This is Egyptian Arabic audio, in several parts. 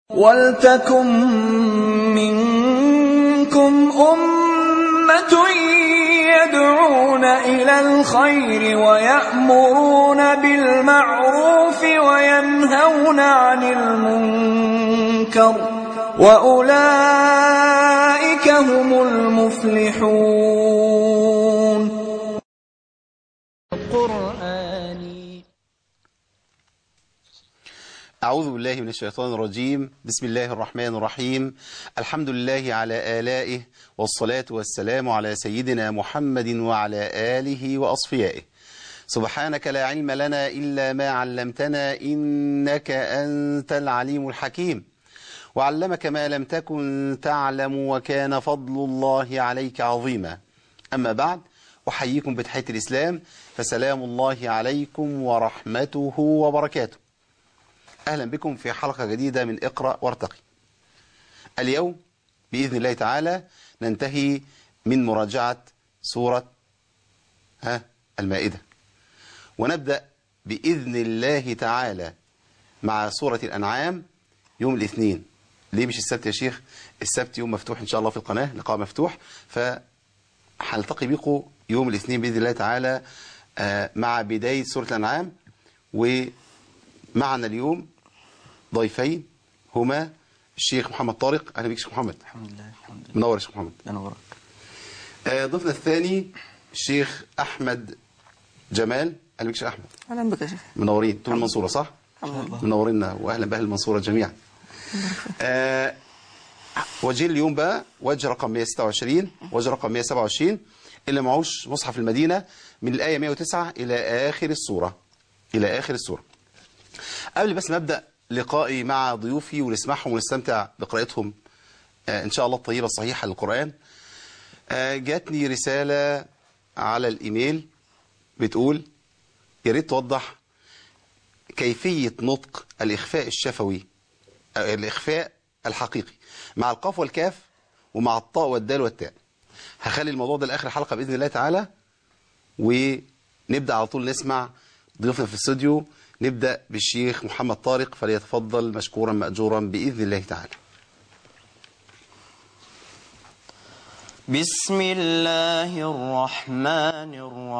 وَلْتَكُن مِّنكُمْ أُمَّةٌ يَدْعُونَ إِلَى الْخَيْرِ وَيَأْمُرُونَ بِالْمَعْرُوفِ وَيَنْهَوْنَ عَنِ الْمُنكَرِ ۚ وَأُولَٰئِكَ هُمُ الْمُفْلِحُونَ أعوذ بالله من الشيطان الرجيم بسم الله الرحمن الرحيم الحمد لله على آلائه والصلاة والسلام على سيدنا محمد وعلى آله وأصفيائه سبحانك لا علم لنا إلا ما علمتنا إنك أنت العليم الحكيم وعلمك ما لم تكن تعلم وكان فضل الله عليك عظيما أما بعد أحييكم بتحية الإسلام فسلام الله عليكم ورحمته وبركاته أهلا بكم في حلقة جديدة من اقرأ وارتقي اليوم بإذن الله تعالى ننتهي من مراجعة سورة ها المائدة ونبدأ بإذن الله تعالى مع سورة الأنعام يوم الاثنين ليه مش السبت يا شيخ السبت يوم مفتوح إن شاء الله في القناة لقاء مفتوح فهنلتقي بكم يوم الاثنين بإذن الله تعالى مع بداية سورة الأنعام ومعنا اليوم ضيفين هما الشيخ محمد طارق اهلا بك شيخ محمد الحمد لله الحمد لله منور يا شيخ محمد منورك آه، ضيفنا الثاني الشيخ احمد جمال اهلا بك شيخ احمد اهلا بك يا شيخ منورين انتم من المنصوره صح الحمد لله منورينا واهلا باهل المنصوره جميعا آه وجه اليوم بقى وجه رقم 126 وجه رقم 127 اللي معهوش مصحف المدينه من الايه 109 الى اخر السوره الى اخر السوره قبل بس ما ابدا لقائي مع ضيوفي ونسمعهم ونستمتع بقراءتهم آه، إن شاء الله الطيبة الصحيحة للقرآن آه، جاتني رسالة على الإيميل بتقول يا ريت توضح كيفية نطق الإخفاء الشفوي آه، الإخفاء الحقيقي مع القاف والكاف ومع الطاء والدال والتاء هخلي الموضوع ده لآخر الحلقة بإذن الله تعالى ونبدأ على طول نسمع ضيوفنا في الاستوديو نبدأ بالشيخ محمد طارق فليتفضل مشكورا مأجورا بإذن الله تعالى بسم الله الرحمن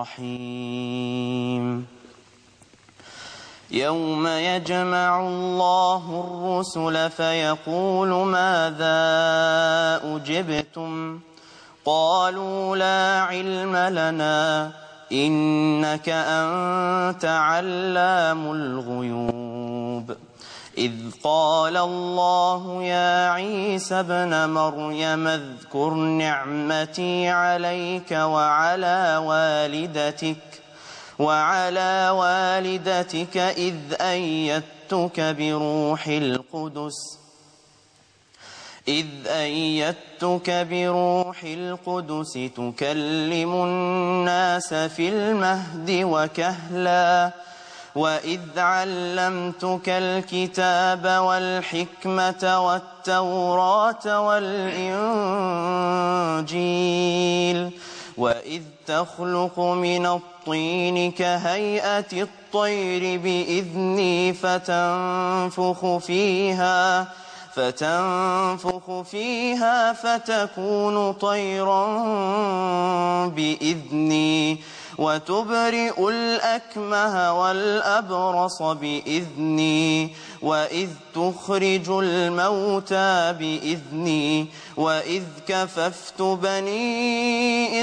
الرحيم يوم يجمع الله الرسل فيقول ماذا أجبتم قالوا لا علم لنا إنك أنت علام الغيوب إذ قال الله يا عيسى ابن مريم اذكر نعمتي عليك وعلى والدتك وعلى والدتك إذ أيدتك بروح القدس إذ أيدتك بروح القدس تكلم الناس في المهد وكهلا وإذ علمتك الكتاب والحكمة والتوراة والإنجيل وإذ تخلق من الطين كهيئة الطير بإذني فتنفخ فيها فتنفخ فيها فتكون طيرا بإذني وتبرئ الأكمه والأبرص بإذني وإذ تخرج الموتى بإذني وإذ كففت بني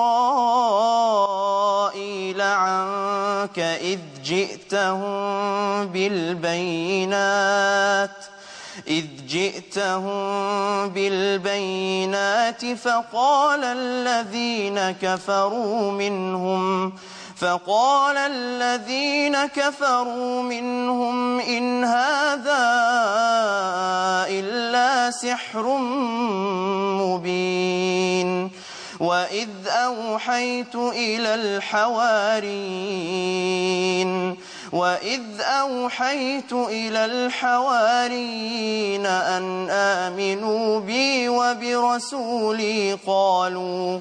إسرائيل عنك إذ جئتهم بالبينات إذ جئتهم بالبينات فقال الذين كفروا منهم فقال الذين كفروا منهم إن هذا إلا سحر مبين وإذ أوحيت إلى الحواريين وإذ أوحيت إلى الحواريين أن آمنوا بي وبرسولي قالوا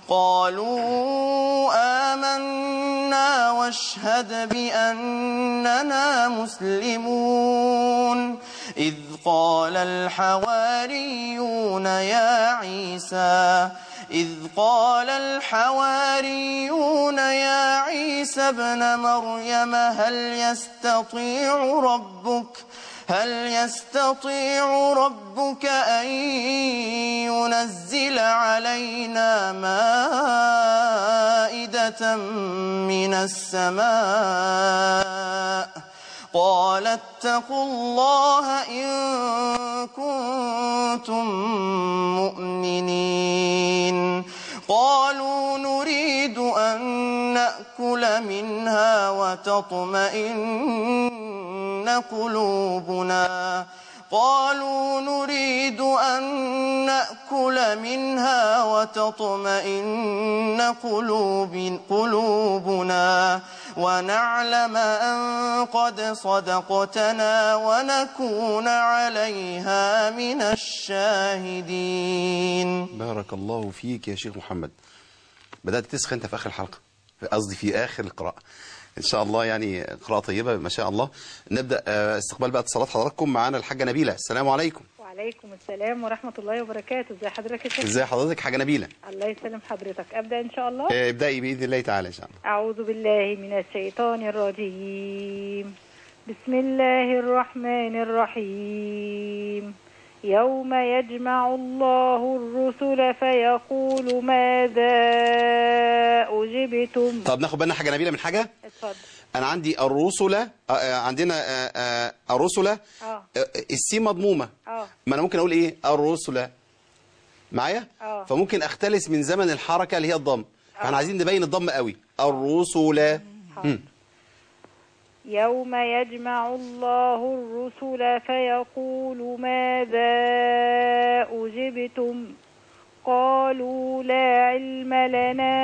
قالوا آمنا واشهد بأننا مسلمون إذ قال الحواريون يا عيسى إذ قال الحواريون يا عيسى ابن مريم هل يستطيع ربك هل يستطيع ربك أن ينزل علينا مائدة من السماء قال اتقوا الله إن كنتم مؤمنين قالوا نريد أن نأكل منها وتطمئن قلوبنا قالوا نريد أن نأكل منها وتطمئن قلوب قلوبنا ونعلم أن قد صدقتنا ونكون عليها من الشاهدين بارك الله فيك يا شيخ محمد بدأت تسخن انت في آخر الحلقة قصدي في آخر القراءة إن شاء الله يعني قراءة طيبة ما شاء الله نبدأ آه، استقبال بقى اتصالات حضراتكم معانا الحاجة نبيلة السلام عليكم وعليكم السلام ورحمة الله وبركاته ازي حضرتك يا شيخ ازي حضرتك حاجة نبيلة الله يسلم حضرتك أبدأ إن شاء الله آه، ابدأي بإذن الله تعالى إن شاء الله أعوذ بالله من الشيطان الرجيم بسم الله الرحمن الرحيم يوم يجمع الله الرسل فيقول ماذا أجبتم طب ناخد بالنا حاجة نبيلة من حاجة اتفضل أنا عندي الرسل آه، آه، عندنا آه، آه، الرسل اه آه، السين مضمومة اه ما أنا ممكن أقول إيه الرسل معايا آه. فممكن أختلس من زمن الحركة اللي هي الضم فاحنا عايزين نبين الضم قوي الرسل حاضر. يوم يجمع الله الرسل فيقول ماذا أجبتم قالوا لا علم لنا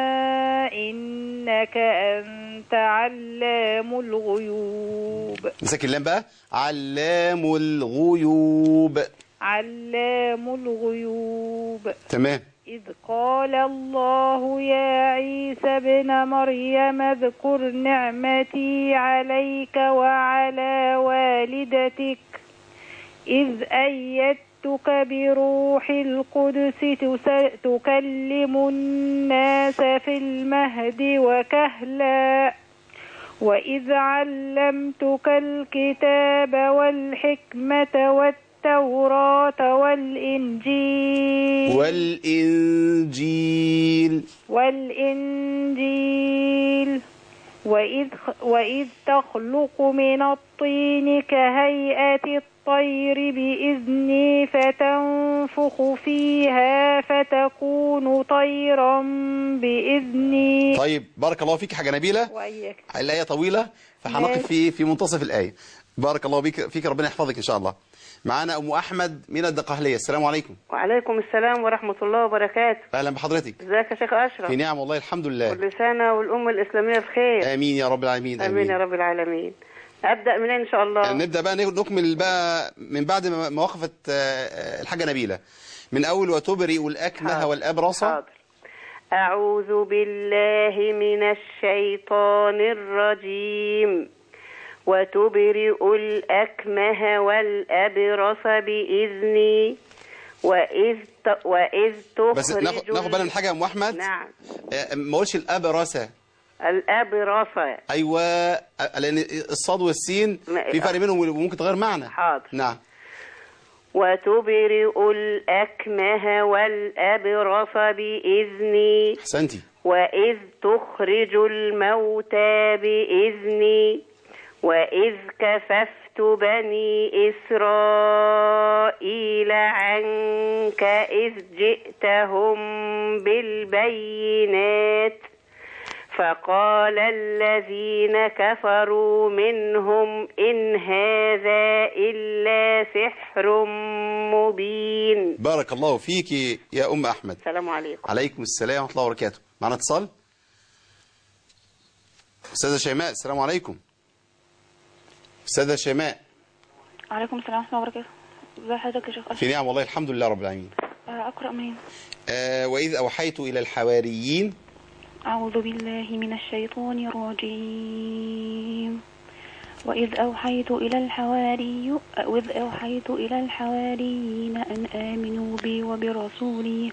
إنك أنت علام الغيوب مساك اللام بقى علام الغيوب علام الغيوب تمام إذ قال الله يا عيسى ابن مريم اذكر نعمتي عليك وعلى والدتك إذ أيدتك بروح القدس تس- تكلم الناس في المهد وكهلا وإذ علمتك الكتاب والحكمة والتوراة والإنجيل والإنجيل والإنجيل وإذ, وإذ تخلق من الطين كهيئة الطير بإذني فتنفخ فيها فتكون طيرا بإذني طيب بارك الله فيك حاجة نبيلة وإياك الآية طويلة فهنقف ماشي. في في منتصف الآية بارك الله بيك فيك ربنا يحفظك إن شاء الله معانا أم أحمد من الدقهلية السلام عليكم وعليكم السلام ورحمة الله وبركاته أهلا بحضرتك ازيك يا شيخ أشرف في نعم والله الحمد لله كل سنة والأمة الإسلامية بخير آمين يا رب العالمين آمين يا رب العالمين أبدأ منين إن شاء الله نبدأ بقى نكمل بقى من بعد ما ما وقفت آه، الحاجة نبيلة من أول وتبرئ الأكمه حاضر. والأبرص حاضر أعوذ بالله من الشيطان الرجيم وتبرئ الأكمه والأبرص بإذني وإذ ت... وإذ تخرج بس ناخد ناخد بالنا من حاجة يا أم أحمد نعم آه، ما اقولش الأبرص الأبرص أيوة آه، لأن الصاد والسين ما- في فرق بينهم وممكن تغير معنى حاضر نعم وتبرئ الأكمه والأبرص بإذني أحسنتي وإذ تخرج الموتى بإذني وإذ كففت بني إسرائيل عنك إذ جئتهم بالبينات فقال الذين كفروا منهم إن هذا إلا سحر مبين بارك الله فيك يا أم أحمد السلام عليكم عليكم السلام ورحمة الله وبركاته معنا اتصال أستاذة شيماء السلام عليكم أستاذة شيماء وعليكم السلام ورحمة الله وبركاته ازي حضرتك يا شيخ أشرف في نعم والله الحمد لله رب العالمين آه، أقرأ منين آه وإذ أوحيت إلى الحواريين أعوذ بالله من الشيطان الرجيم وإذ أوحيت إلى الحواري وإذ أوحيت إلى الحواريين أن آمنوا بي وبرسولي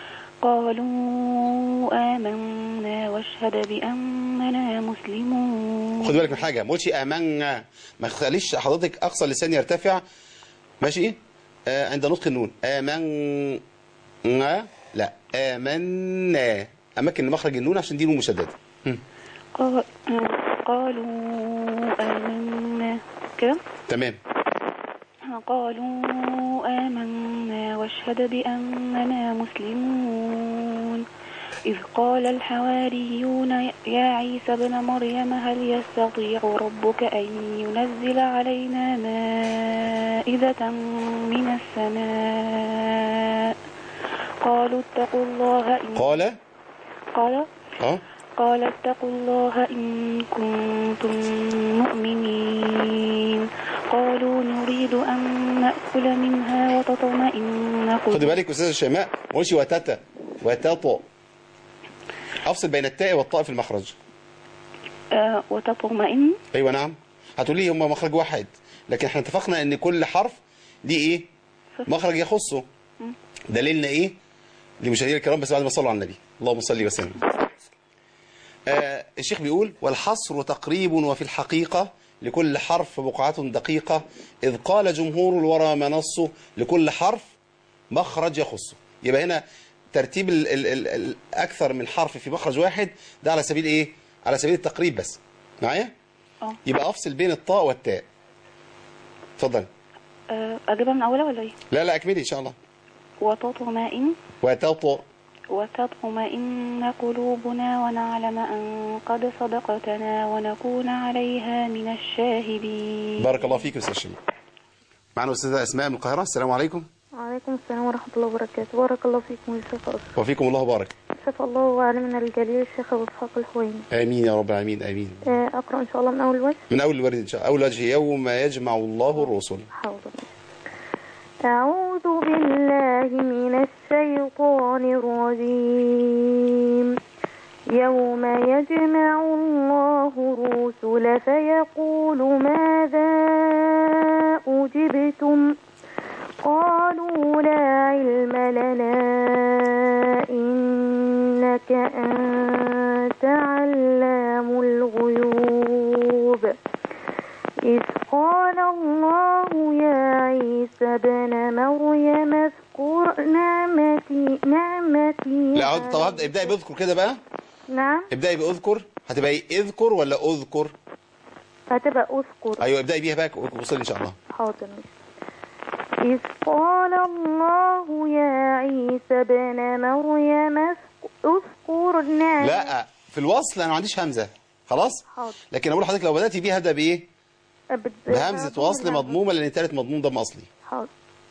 قالوا آمنا واشهد بأننا مسلمون خد بالك من حاجه ما قلتش امنا ما تخليش حضرتك اقصى اللسان يرتفع ماشي آه عند نطق النون امن لا امنا اماكن مخرج النون عشان دي نون مشدده هم. قال قالوا آمنا كده تمام قالوا آمنا واشهد بأننا مسلمون إذ قال الحواريون يا عيسى ابن مريم هل يستطيع ربك أن ينزل علينا مائدة من السماء قالوا اتقوا الله إن قال قال اه قال اتقوا الله إن كنتم مؤمنين قالوا نريد أن نأكل منها وتطمئن خد قلوبنا بالك استاذ شيماء ما قلتش وتتا وتطو افصل بين التاء والطاء في المخرج آه، وتطمئن ايوه نعم هتقول لي هم مخرج واحد لكن احنا اتفقنا ان كل حرف ليه ايه مخرج يخصه دليلنا ايه لمشاهدينا الكرام بس بعد ما صلوا على النبي اللهم صل وسلم آه الشيخ بيقول والحصر تقريب وفي الحقيقة لكل حرف بقعة دقيقة إذ قال جمهور الورى ما نصه لكل حرف مخرج يخصه يبقى هنا ترتيب ال ال ال ال أكثر من حرف في مخرج واحد ده على سبيل إيه؟ على سبيل التقريب بس معايا؟ اه يبقى أفصل بين الطاء والتاء اتفضل آه، أجيبها من أولها ولا إيه؟ لا لا أكملي إن شاء الله وتطمئن وتطو وتطمئن قلوبنا ونعلم أن قد صدقتنا ونكون عليها من الشاهدين بارك الله فيك يا أستاذ شيماء معنا أستاذة أسماء من القاهرة السلام عليكم وعليكم السلام ورحمة الله وبركاته بارك الله فيكم يا شيخ أسرى وفيكم الله بارك شفى الله وعلمنا الجليل الشيخ أبو إسحاق الحويني آمين يا رب العالمين آمين آه، أقرأ إن شاء الله من أول وجه من أول الورد إن شاء الله أول وجه يوم يجمع الله الرسل حاضر أعوذ بالله من الشيطان الرجيم يوم يجمع الله الرسل فيقول ماذا أجبتم قالوا لا علم لنا إنك أنت علام الغيوب إذ قال الله يا عيسى ابن مريم اذكر نعمتي نعمتي لا عود- طب هبدأ ابدأي بأذكر كده بقى نعم ابدأي بأذكر هتبقى ايه اذكر ولا أذكر هتبقى أذكر أيوة ابدأي بيها بقى وصلي إن شاء الله حاضر إذ قال الله يا عيسى ابن مريم اذكر نعمتي لا في الوصل أنا ما عنديش همزة خلاص حاضر لكن أقول لحضرتك لو بدأتي بيها هبدأ بإيه بت- بهمزة وصل الهمزة. مضمومة لأن تالت مضموم ضم أصلي حاضر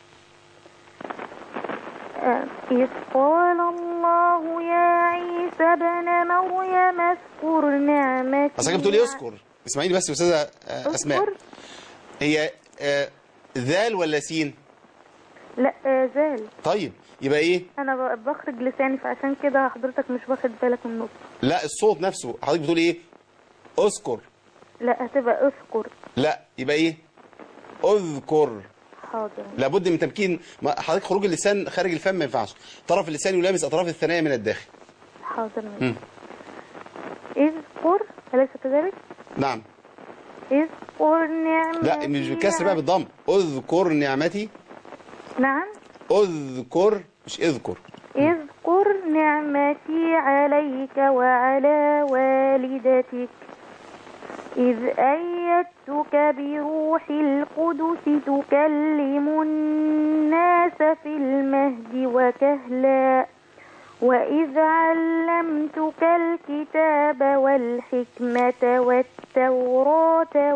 آه، إذ قال الله يا عيسى ابن مريم اذكر نعمتي أصل كده بتقولي اذكر اسمعيني بس يا أستاذة آه، أسماء اذكر هي آه، ذال ولا سين لا آه، زال طيب يبقى إيه انا ب- بخرج لساني فعشان كده حضرتك مش واخد بالك من النطق لا الصوت نفسه حضرتك بتقولي إيه اذكر لا هتبقى اذكر لا يبقى إيه اذكر حاضر لابد من تمكين ما- حضرتك خروج اللسان خارج الفم ما ينفعش طرف اللسان يلامس اطراف الثنايا من الداخل حاضر مم. اذكر أليس كذلك؟ نعم اذكر نعمتي لا مش بالكسر بقى بالضم اذكر نعمتي نعم اذكر مش اذكر اذكر نعمتي عليك وعلى والدتك إذ أيدتك بروح القدس تكلم الناس في المهد وكهلا وإذ علمتك الكتاب والحكمة والتوراة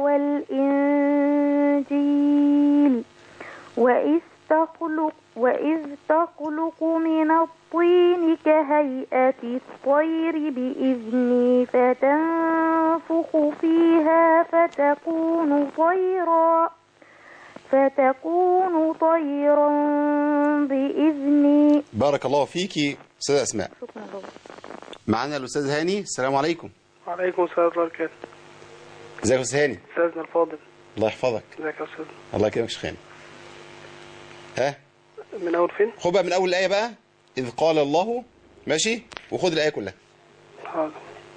والإنجيل وإذ تخلق وإذ تخلق من الطين كهيئة الطير بإذني فتنفخ فيها فتكون طيرا فتكون طيرا بإذني بارك الله فيكي استاذه اسماء شكرا لله معانا الاستاذ هاني السلام عليكم وعليكم السلام ورحمة الله وبركاته ازيك يا استاذ هاني أستاذنا الفاضل الله يحفظك ازيك يا أستاذ الله يكرمك يا شيخ هاني ها من أول فين؟ خد بقى من اول الايه بقى اذ قال الله ماشي وخد الايه كلها حاضر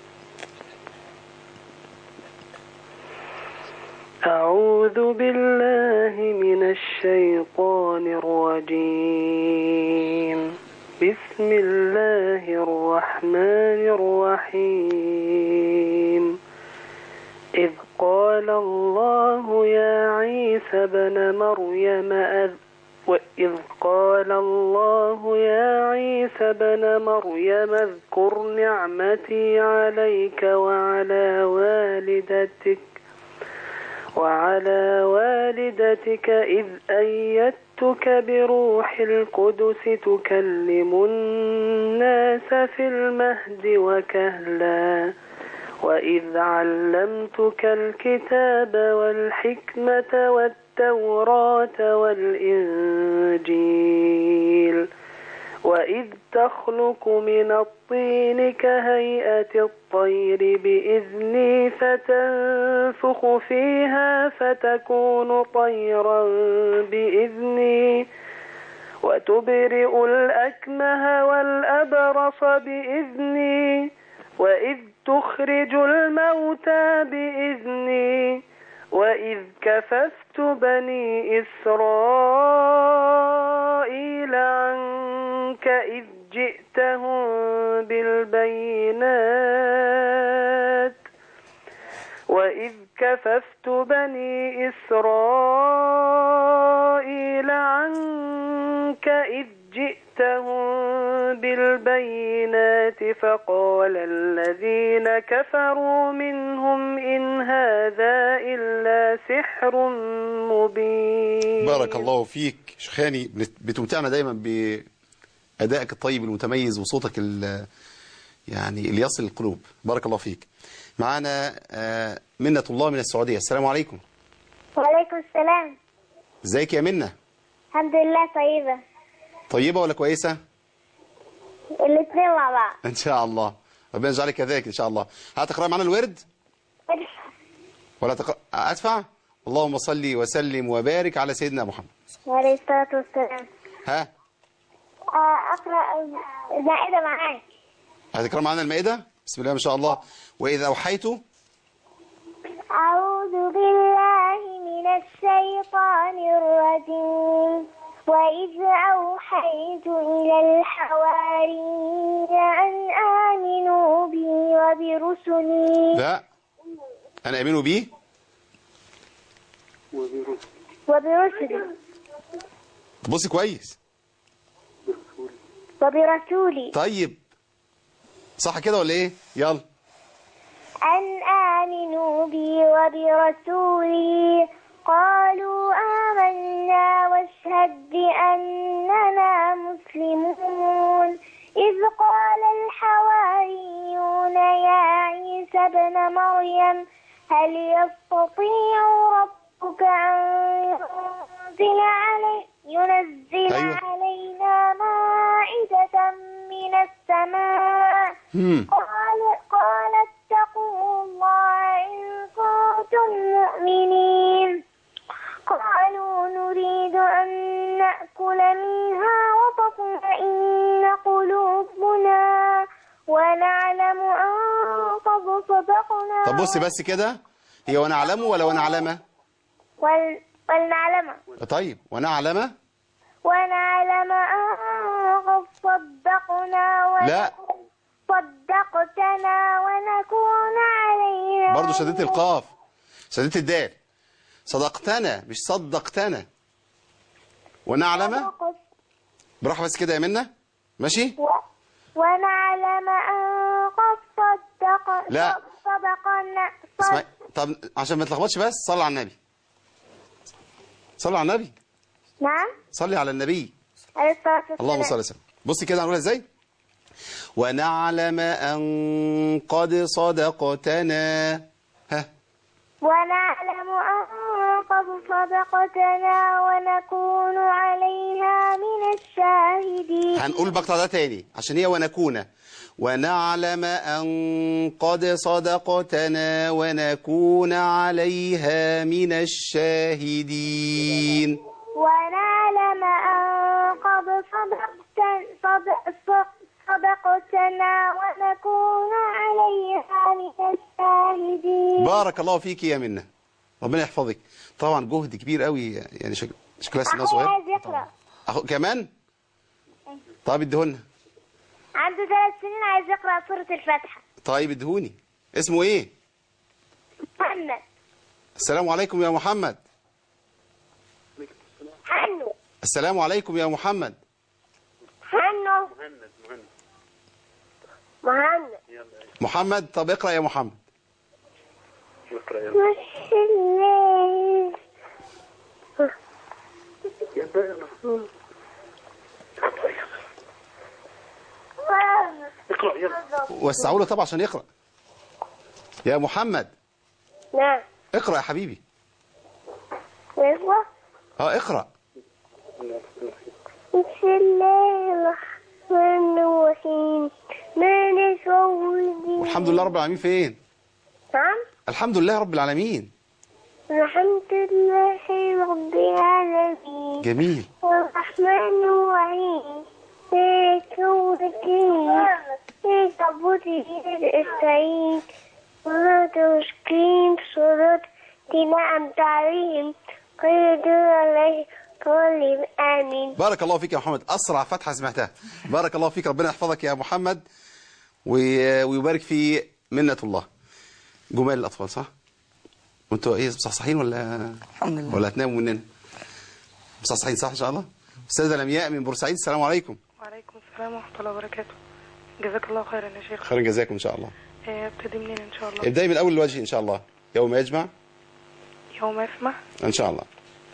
أعوذ بالله من الشيطان الرجيم بسم الله الرحمن الرحيم إذ قال الله يا عيسى بن مريم أذ وإذ قال الله يا عيسى بن مريم اذكر نعمتي عليك وعلى والدتك وعلى والدتك إذ أيدتك بروح القدس تكلم الناس في المهد وكهلا وإذ علمتك الكتاب والحكمة والتوراة والإنجيل وإذ تخلق من الطين كهيئة الطير بإذني فتنفخ فيها فتكون طيرا بإذني وتبرئ الأكمه والأبرص بإذني وإذ تخرج الموتى بإذني وإذ كففت بني إسرائيل عنك إذ جئتهم بالبينات وإذ كففت بني إسرائيل عنك إذ جئتهم بالبينات فقال الذين كفروا منهم إن هذا إلا سحر مبين بارك الله فيك شيخ هاني بت- بتمتعنا دايما بادائك الطيب المتميز وصوتك ال- يعني اللي يصل القلوب بارك الله فيك معانا آه، منة الله من السعودية السلام عليكم وعليكم السلام ازيك يا منة الحمد لله طيبة طيبة ولا كويسة الاثنين مع بعض ان شاء الله ربنا يجعلك كذلك ان شاء الله هتقرأ معنا الورد ولا تقرأ ادفع اللهم صل وسلم وبارك على سيدنا محمد عليه الصلاة والسلام ها آه، أقرأ زائدة معاك هتقرأ معنا المائدة بسم الله ما شاء الله وإذا أوحيت أعوذ بالله من الشيطان الرجيم وإذ أوحيت إلى الحواريين أن آمنوا بي وبرسلي لا أنا أمين بيه وبرسلي بص كويس وبرسولي طيب صح كده ولا ايه يلا أن آمنوا بي وبرسولي قالوا آمنا واشهد بأننا مسلمون إذ قال الحواريون يا عيسى ابن مريم هل يستطيع ربك أن ينزل, علي ينزل أيوة. علينا مائدة من السماء هم. قال قال اتقوا الله إن كنتم مؤمنين قالوا نريد أن نأكل منها وتطمئن قلوبنا ونعلم أن قد صدقنا طب بص بس كده هي وانا اعلمه ولا وانا اعلمه ول... ولنعلم طيب وانا اعلمه ونعلم أن قد صدقنا ون... لا. صدقتنا ونكون عليها برضو شديت القاف شديت الدال صدقتنا مش صدقتنا وانا اعلمه صدقت- براحه بس كده يا منى ماشي و... ونعلم أن قد صدق لا. صدقنا اسمعي طب عشان ما تلخبطش بس صلي على النبي صلي على النبي نعم صلي على النبي عليه الصلاة والسلام اللهم صل وسلم بصي كده هنقولها ازاي ونعلم ان قد صدقتنا ها ونعلم أن قد صدقتنا ونكون عليها من الشاهدين هنقول المقطع ده تاني عشان هي ونكون ونعلم أن قد صدقتنا ونكون عليها من الشاهدين ونعلم أن قد صدقت صدق صدق صدقتنا ونكون عليها من الشاهدين بارك الله فيك يا منى ربنا يحفظك طبعا جهد كبير قوي يعني شك... شكلها سنها أخوي صغير عايز يقرأ أخو كمان طيب ادهولنا عنده ثلاث سنين عايز يقرأ سورة الفاتحة طيب ادهوني اسمه ايه محمد السلام عليكم يا محمد حنو السلام عليكم يا محمد حنو مهند محمد طب اقرأ يا محمد بسم الله وسعوا له طبعا عشان يقرأ يا محمد نعم اقرأ يا حبيبي ايوه اه اقرأ بسم الله الرحمن الرحيم مالك يوم الدين والحمد لله رب العالمين فين نعم الحمد لله رب العالمين الحمد لله رب العالمين جميل الرحمن الرحيم مالك يوم الدين إياك نعبد وإياك نستعين صراط المستقيم صراط الذين أنعمت عليهم غير المغضوب عليهم ولا آمين بارك الله فيك يا محمد أسرع فتحة سمعتها بارك الله فيك ربنا يحفظك يا محمد وي- ويبارك في منة الله جمال الأطفال صح؟ وانتوا ايه مصحصحين ولا الحمد لله ولا هتناموا مننا؟ مصحصحين صح إن شاء الله؟ أستاذة لمياء من بورسعيد السلام عليكم وعليكم السلام ورحمة الله وبركاته جزاك الله خيرا يا شيخ خيرا جزاكم إن شاء الله آه، ابتدي منين إن شاء الله ابدأي من أول الوجه إن شاء الله يوم يجمع يوم يسمع إن شاء الله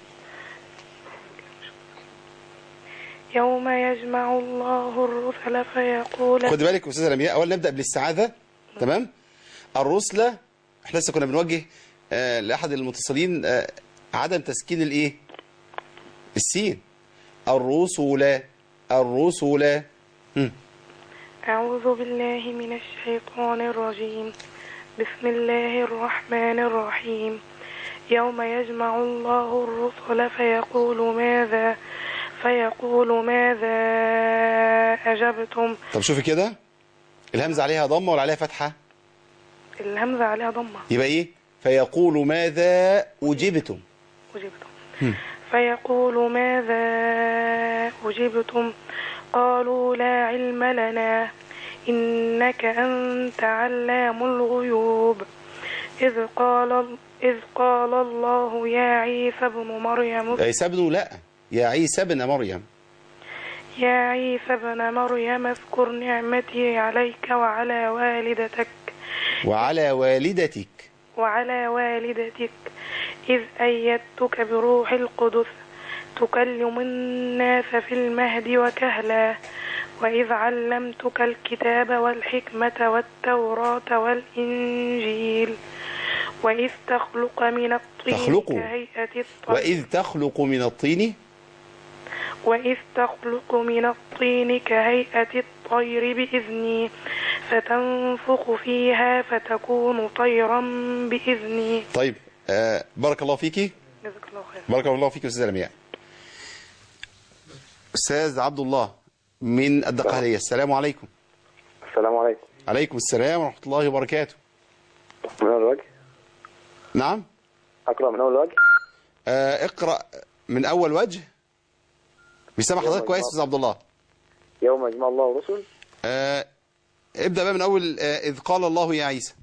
يوم يجمع الله الرسل فيقول خد بالك يا أستاذة لمياء أولا نبدأ بالاستعاذة تمام؟ الرسلة احنا لسه كنا بنوجه آه لأحد المتصلين آه عدم تسكين الإيه؟ السين الرسل الرسل هم. أعوذ بالله من الشيطان الرجيم بسم الله الرحمن الرحيم يوم يجمع الله الرسل فيقول ماذا فيقول ماذا أجبتم طب شوفي كده الهمزة عليها ضمة ولا عليها فتحة الهمزة عليها ضمة يبقى ايه فيقول ماذا أجبتم أجبتم هم. فيقول ماذا أجبتم قالوا لا علم لنا إنك أنت علام الغيوب إذ قال إذ قال الله يا عيسى ابن مريم عيسى ابن لا يا عيسى ابن مريم يا عيسى ابن مريم اذكر نعمتي عليك وعلى والدتك وعلى والدتك وعلى والدتك إذ أيدتك بروح القدس تكلم الناس في المهد وكهلا وإذ علمتك الكتاب والحكمة والتوراة والإنجيل وإذ تخلق من الطين تخلق. كهيئة الطير وإذ تخلق من الطين وإذ تخلق من الطين كهيئة الطير بإذني فتنفخ فيها فتكون طيرا بإذني طيب آه بارك الله فيكي جزاك الله خير بارك الله فيك يا أستاذ لمياء أستاذ عبد الله من الدقهلية السلام عليكم السلام عليكم عليكم السلام ورحمة الله وبركاته من أول وجه نعم أقرأ من أول وجه آه اقرأ من أول وجه بيسمع حضرتك كويس يا أستاذ عبد الله يوم يجمع الله الرسل آه ابدأ بقى من أول آه إذ قال الله يا عيسى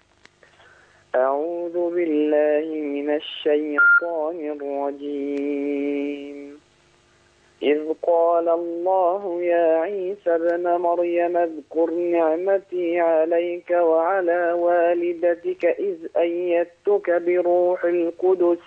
أعوذ بالله من الشيطان الرجيم إذ قال الله يا عيسى ابن مريم اذكر نعمتي عليك وعلى والدتك إذ أيدتك بروح القدس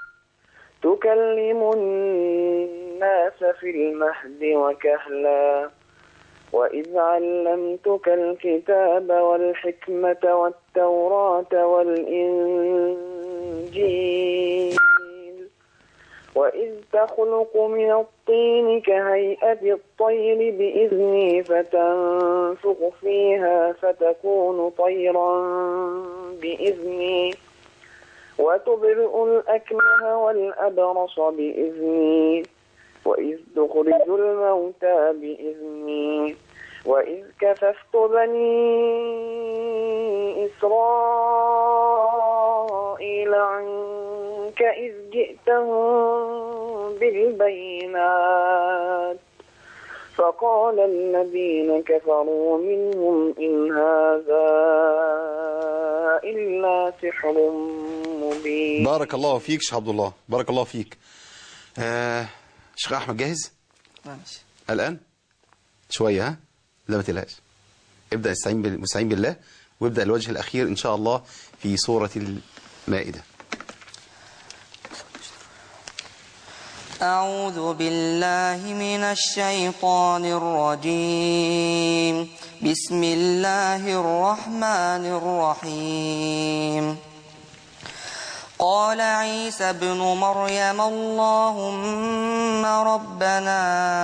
تكلم الناس في المهد وكهلا وإذ علمتك الكتاب والحكمة والتوراة والإنجيل وإذ تخلق من الطين كهيئة الطير بإذني فتنفخ فيها فتكون طيرا بإذني وتبرئ الأكمه والأبرص بإذني وإذ تخرج الموتى بإذني وإذ كففت بني إسرائيل عنك إذ جئتهم بالبينات فقال الذين كفروا منهم إن هذا إلا سحر مبين بارك الله فيك شيخ عبد الله بارك الله فيك آه شيخ احمد جاهز ماشي الان شويه ها لا ما تقلقش ابدا استعين بال- مستعين بالله وابدا الوجه الاخير ان شاء الله في سوره المائده أعوذ بالله من الشيطان الرجيم بسم الله الرحمن الرحيم قال عيسى ابن مريم اللهم ربنا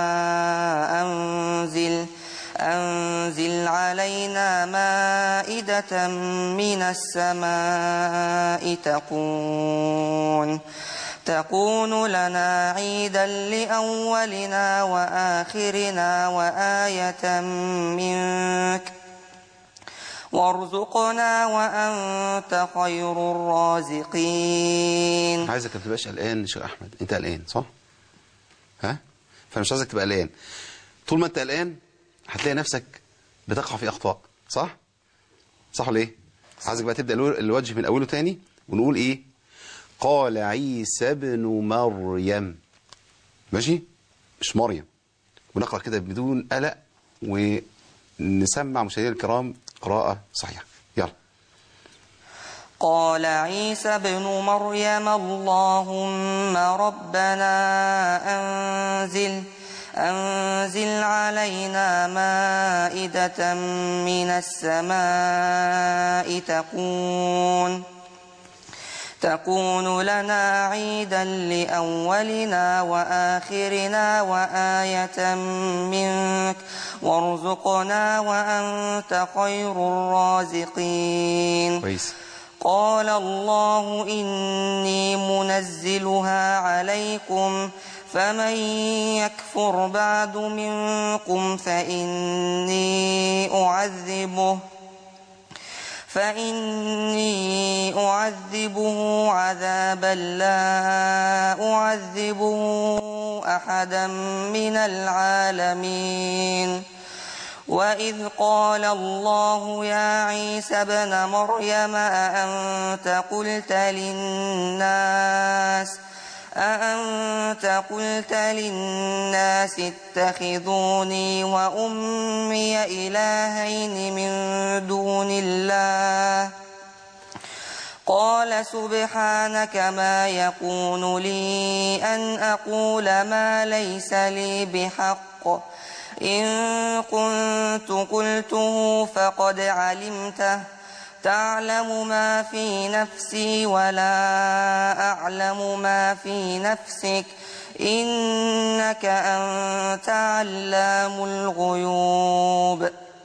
أنزل أنزل علينا مائدة من السماء تكون تكون لنا عيدا لأولنا وآخرنا وآية منك وارزقنا وأنت خير الرازقين عايزك ما تبقاش قلقان يا شيخ احمد انت قلقان صح ها فانا مش عايزك تبقى قلقان طول ما انت قلقان هتلاقي نفسك بتقع في اخطاء صح صح ولا ايه عايزك بقى تبدا الو- الوجه من اوله تاني ونقول ايه قال عيسى ابن مريم ماشي مش مريم ونقرا كده بدون قلق ونسمع مشاهدينا الكرام قراءه صحيحه يلا قال عيسى ابن مريم اللهم ربنا أنزل أنزل علينا مائدة من السماء تكون تكون لنا عيدا لأولنا وآخرنا وآية منك وارزقنا وأنت خير الرازقين كويس قال الله إني منزلها عليكم فمن يكفر بعد منكم فإني أعذبه فإني أعذبه عذابا لا أعذبه أحدا من العالمين وإذ قال الله يا عيسى ابن مريم أأنت قلت للناس أأنت قلت للناس اتخذوني وأمي إلهين من دون الله قال سبحانك ما يكون لي أن أقول ما ليس لي بحق إن كنت قلته فقد علمته تعلم ما في نفسي ولا أعلم ما في نفسك إنك أنت علام الغيوب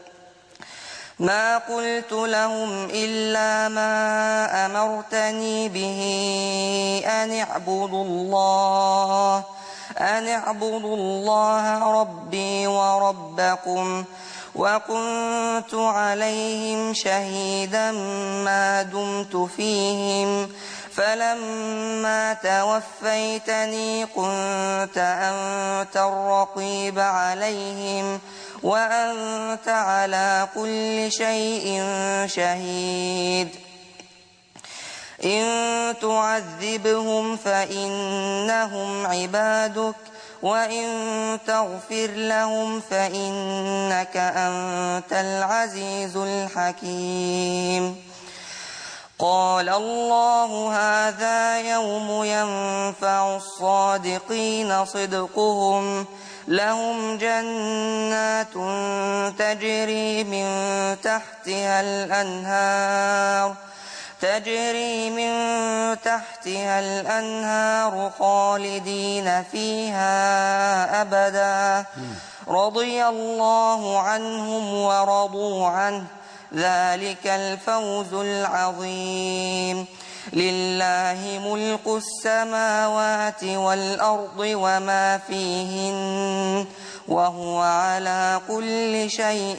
ما قلت لهم إلا ما أمرتني به أن اعبدوا الله أن اعبدوا الله ربي وربكم وكنت عليهم شهيدا ما دمت فيهم فلما توفيتني كنت أنت الرقيب عليهم وأنت على كل شيء شهيد إن تعذبهم فإنهم عبادك وإن تغفر لهم فإنك أنت العزيز الحكيم قال الله هذا يوم ينفع الصادقين صدقهم لهم جنات تجري من تحتها الأنهار تجري من تحتها الأنهار خالدين فيها أبدا رضي الله عنهم ورضوا عنه ذلك الفوز العظيم لله ملك السماوات والأرض وما فيهن وهو على كل شيء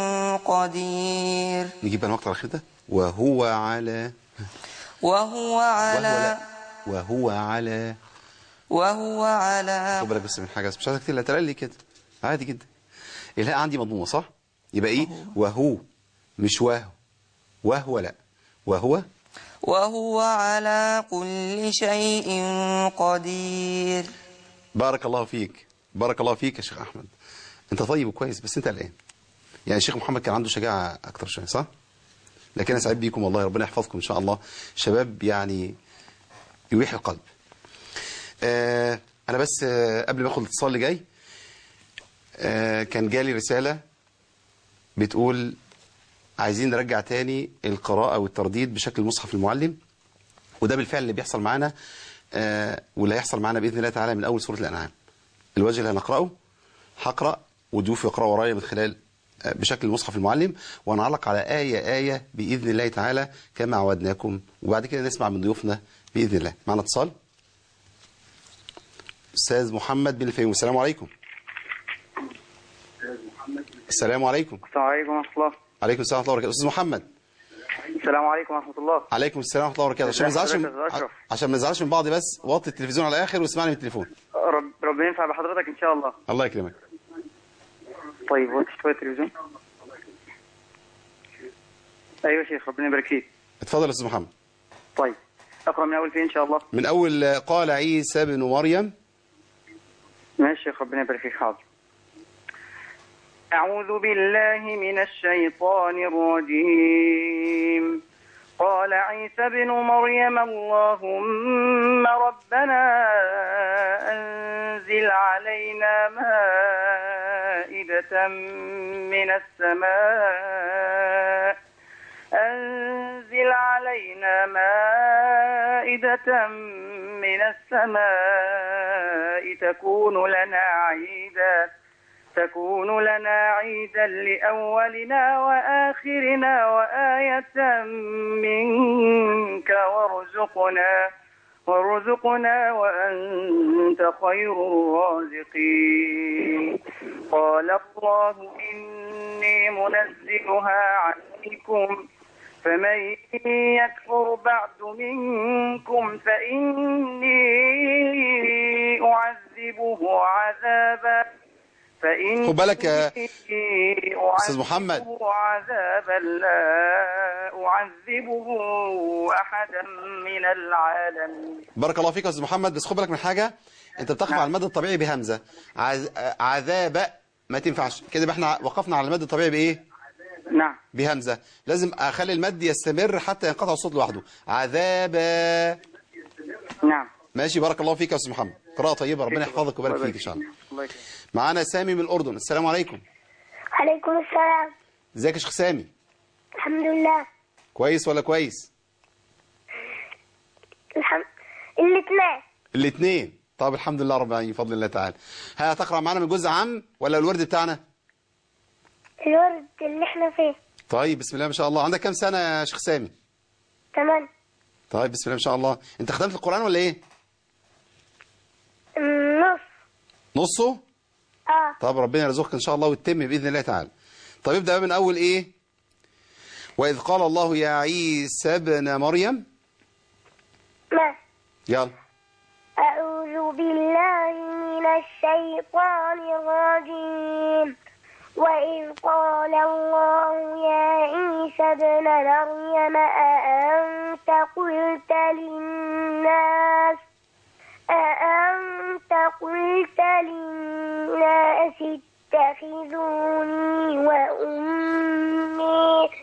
قدير نجيب بقى المقطع الأخير ده وهو على وهو وهو على لا وهو على وهو على خد بالك بس من حاجة بس مش عايزك تلا تقلي كده عادي جدا الهاء عندي مضمومة صح يبقى ايه وهو مش وهو وهو لا وهو وهو على كل شيء قدير بارك الله فيك بارك الله فيك يا شيخ احمد انت طيب وكويس بس انت قلقان يعني الشيخ محمد كان عنده شجاعه اكتر شويه صح لكن انا سعيد بيكم والله ربنا يحفظكم ان شاء الله شباب يعني يريح القلب آه انا بس آه قبل ما اخد الاتصال اللي جاي آه كان جالي رساله بتقول عايزين نرجع تاني القراءه والترديد بشكل مصحف المعلم وده بالفعل اللي بيحصل معانا آه واللي هيحصل معانا باذن الله تعالى من اول سوره الانعام الوجه اللي هنقراه هقرا وضيوف يقراوا ورايا من خلال آه، بشكل المصحف المعلم ونعلق على آية آية بإذن الله تعالى كما عودناكم وبعد كده نسمع من ضيوفنا بإذن الله معنا اتصال أستاذ محمد بن الفيوم السلام عليكم السلام عليكم السلام عليكم ورحمة الله عليكم السلام ورحمة الله وبركاته أستاذ محمد السلام عليكم ورحمة الله عليكم السلام ورحمة الله وبركاته عشان ما ازي نزعلش من... حضرتك يا أشرف؟ عشان ما نزعلش من بعض بس وطي التلفزيون على الآخر واسمعني من التليفون رب ربنا ينفع بحضرتك إن شاء الله الله يكرمك طيب وطي شوية التلفزيون أيوة يا شيخ ربنا يبارك فيك اتفضل يا أستاذ محمد طيب أقرأ من أول فين إن شاء الله من أول آه، قال عيسى بن مريم ماشي يا شيخ ربنا يبارك فيك حاضر أعوذ بالله من الشيطان الرجيم قال عيسى بن مريم اللهم ربنا أنزل علينا مائدة من السماء أنزل علينا مائدة من السماء تكون لنا عيدا تكون لنا عيدا لأولنا وآخرنا وآية منك وارزقنا وارزقنا وأنت خير الرازقين قال الله إني منزلها عليكم فمن يكفر بعد منكم فإني أعذبه عذابا فإني خد بالك يا أستاذ محمد. أعذبه عذابا لا أعذبه أحدا من العالمين بارك الله فيك يا استاذ محمد بس خد بالك من حاجه انت بتقف على المد الطبيعي بهمزه عز... عذاب ما تنفعش كده يبقى احنا وقفنا على المد الطبيعي بايه نعم بهمزه لازم اخلي المد يستمر حتى ينقطع الصوت لوحده عذاب نعم ماشي بارك الله فيك يا استاذ محمد قراءه طيبه ربنا يحفظك ويبارك فيك ان شاء الله الله يكرمك معانا سامي من الاردن السلام عليكم عليكم السلام ازيك يا شيخ سامي الحمد لله كويس ولا كويس الحمد الاثنين الاثنين طب الحمد لله رب العالمين بفضل الله تعالى ها هتقرا معانا من جزء عام ولا الورد بتاعنا الورد اللي احنا فيه طيب بسم الله ما شاء الله عندك كام سنه يا شيخ سامي تمام طيب بسم الله ما شاء الله انت ختمت القران ولا ايه نص نصه اه طب ربنا يرزقك ان شاء الله وتتم باذن الله تعالى طب ابدا بقى من اول ايه واذ قال الله يا عيسى ابن مريم ما يلا أعوذ بالله من الشيطان الرجيم وإذ قال الله يا عيسى ابن مريم أأنت قلت للناس أأنت قلت للناس اتخذوني وأمي